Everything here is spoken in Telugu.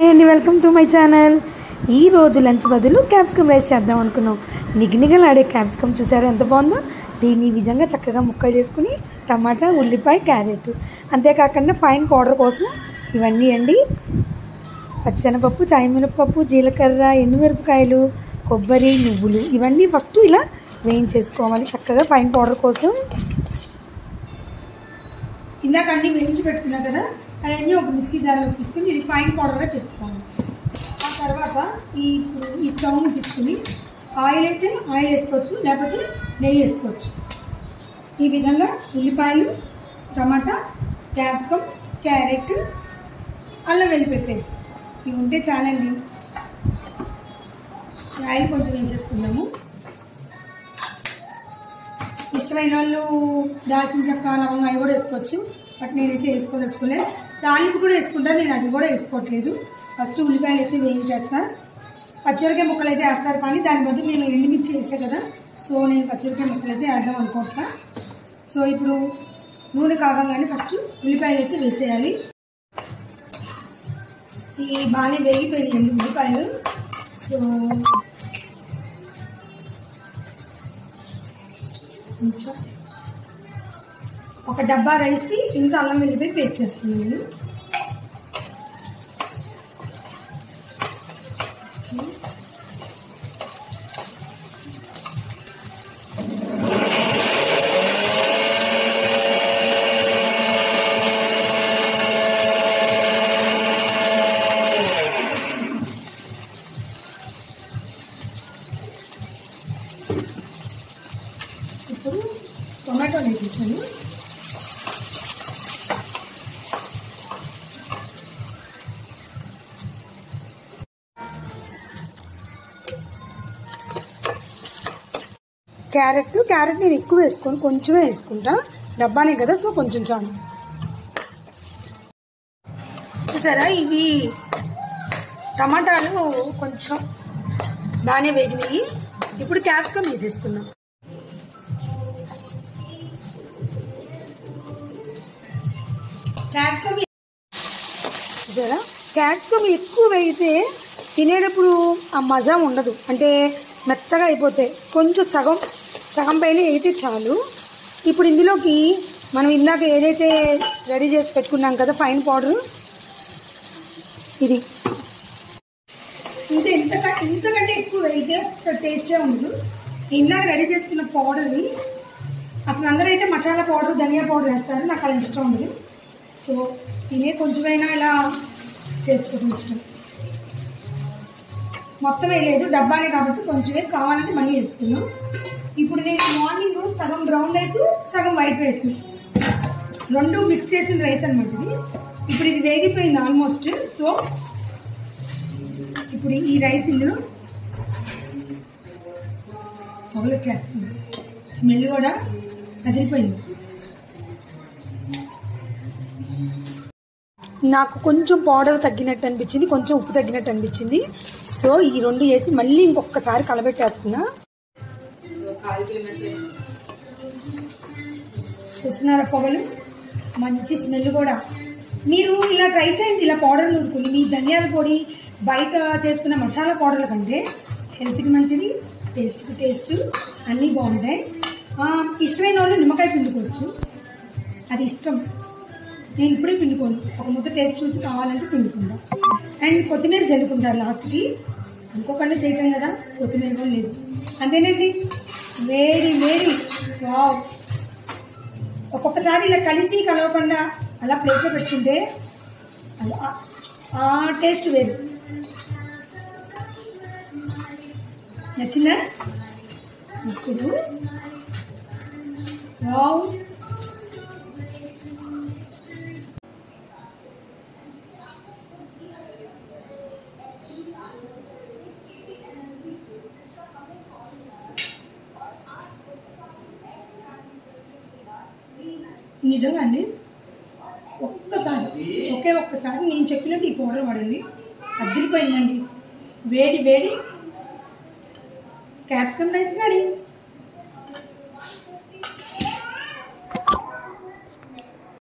అండి వెల్కమ్ టు మై ఛానల్ ఈ రోజు లంచ్ బదులు క్యాప్సికమ్ రైస్ చేద్దాం అనుకున్నాం నిగనిగలాడే క్యాప్సికమ్ చూసారా ఎంత బాగుందో దీన్ని ఈ విధంగా చక్కగా ముక్కలు చేసుకుని టమాటా ఉల్లిపాయ క్యారెట్ అంతేకాకుండా ఫైన్ పౌడర్ కోసం ఇవన్నీ అండి పచ్చెనపప్పు చాయమినపప్పు జీలకర్ర ఎండుమిరపకాయలు కొబ్బరి నువ్వులు ఇవన్నీ ఫస్ట్ ఇలా వేయించేసుకోవాలి చక్కగా ఫైన్ పౌడర్ కోసం ఇందాక అన్ని వేయించి పెట్టుకున్నా కదా అవన్నీ ఒక మిక్సీ జార్లో తీసుకుని ఇది ఫైన్ పౌడర్గా చేసుకోవాలి ఆ తర్వాత ఈ ఇప్పుడు ఈ స్టవ్ ముట్టించుకుని ఆయిల్ అయితే ఆయిల్ వేసుకోవచ్చు లేకపోతే నెయ్యి వేసుకోవచ్చు ఈ విధంగా ఉల్లిపాయలు టమాటా క్యాప్సికమ్ క్యారెట్ అల్లం వెల్లిపాయ పేస్ట్ ఇవి ఉంటే చాలండి ఆయిల్ కొంచెం వేసేసుకుందాము ఇష్టమైన వాళ్ళు దాల్చిన చెక్క లవంగా అవి కూడా వేసుకోవచ్చు బట్ నేనైతే వేసుకోదలుచుకోలేదు తాలింపు కూడా వేసుకుంటాను నేను అది కూడా వేసుకోవట్లేదు ఫస్ట్ ఉల్లిపాయలు అయితే వేయించేస్తా పచ్చిమిరకాయ ముక్కలు అయితే వేస్తారు కానీ దాని బదులు నేను ఎండుమిర్చి వేసా కదా సో నేను పచ్చిమిరకాయ ముక్కలు అయితే వేద్దాం అనుకోవట్లా సో ఇప్పుడు నూనె కాగంగానే ఫస్ట్ ఉల్లిపాయలు అయితే వేసేయాలి ఈ బాగానే వేగిపోయినాయండి ఉల్లిపాయలు సో కొంచెం ఒక డబ్బా రైస్కి ఇంత అల్లం వెల్లిపాయ పేస్ట్ చేస్తున్నాను నేను ఇప్పుడు టొమాటో వేసేసాను క్యారెట్ క్యారెట్ నేను ఎక్కువ వేసుకొని కొంచెమే వేసుకుంటా డబ్బానే కదా సో కొంచెం చాలు చూసారా ఇవి టమాటాలు కొంచెం బాగానే వేగినాయి ఇప్పుడు క్యాప్సికమ్ వేసేసుకుందాం క్యాప్సికమ్ చూసారా క్యాప్సికమ్ ఎక్కువ వేయితే తినేటప్పుడు ఆ మజా ఉండదు అంటే మెత్తగా అయిపోతాయి కొంచెం సగం సగం పైన వేయితే చాలు ఇప్పుడు ఇందులోకి మనం ఇందాక ఏదైతే రెడీ చేసి పెట్టుకున్నాం కదా ఫైన్ పౌడర్ ఇది ఇంత ఇంత ఇంతకంటే ఎక్కువ వేయితే టేస్టే ఉండదు ఇందాక రెడీ చేసుకున్న పౌడర్ని అసలు అందరూ అయితే మసాలా పౌడర్ ధనియా పౌడర్ వేస్తారు నాకు అలా ఇష్టం ఉండదు సో తినే కొంచెమైనా ఇలా చేసుకోవడం ఇష్టం మొత్తం వేయలేదు డబ్బానే కాబట్టి కొంచెమే కావాలంటే మళ్ళీ వేసుకున్నాం ఇప్పుడు నేను మార్నింగ్ సగం బ్రౌన్ రైస్ సగం వైట్ రైస్ రెండు మిక్స్ చేసిన రైస్ అనమాట ఇది ఇప్పుడు ఇది వేగిపోయింది ఆల్మోస్ట్ సో ఇప్పుడు ఈ రైస్ ఇందులో పొగలొచ్చేస్తుంది స్మెల్ కూడా అదిరిపోయింది నాకు కొంచెం పౌడర్ తగ్గినట్టు అనిపించింది కొంచెం ఉప్పు తగ్గినట్టు అనిపించింది సో ఈ రెండు వేసి మళ్ళీ ఇంకొకసారి కలబెట్టేస్తున్నా చూస్తున్నారా పొగలు మంచి స్మెల్ కూడా మీరు ఇలా ట్రై చేయండి ఇలా పౌడర్ నూరుకుని మీ ధనియాల పొడి బయట చేసుకున్న మసాలా పౌడర్ల కంటే హెల్త్కి మంచిది టేస్ట్కి టేస్ట్ అన్నీ బాగుంటాయి ఆ, ఇష్టమైన వాళ్ళు నిమ్మకాయ పిండుకోవచ్చు అది ఇష్టం నేను ఇప్పుడే పిండుకోను ఒక ముద్ద టేస్ట్ చూసి కావాలంటే పిండుకుంటా అండ్ కొత్తిమీర జల్లుకుంటారు లాస్ట్కి అనుకోకుండా చేయటం కదా కొత్తిమీర కూడా లేదు అంతేనండి వేడి వేడి వావ్ ఒక్కొక్కసారి ఇలా కలిసి కలవకుండా అలా ప్లేట్లో పెట్టుకుంటే అది ఆ- ఆ టేస్ట్ వేరు నచ్చిందా ఇప్పుడు వావ్ నిజంగా అండి ఒక్కసారి ఒకే ఒక్కసారి నేను చెప్పినట్టు ఈ పౌడర్ వాడండి అద్దరిపోయిందండి వేడి వేడి క్యాప్సికమ్ రైస్ రెడీ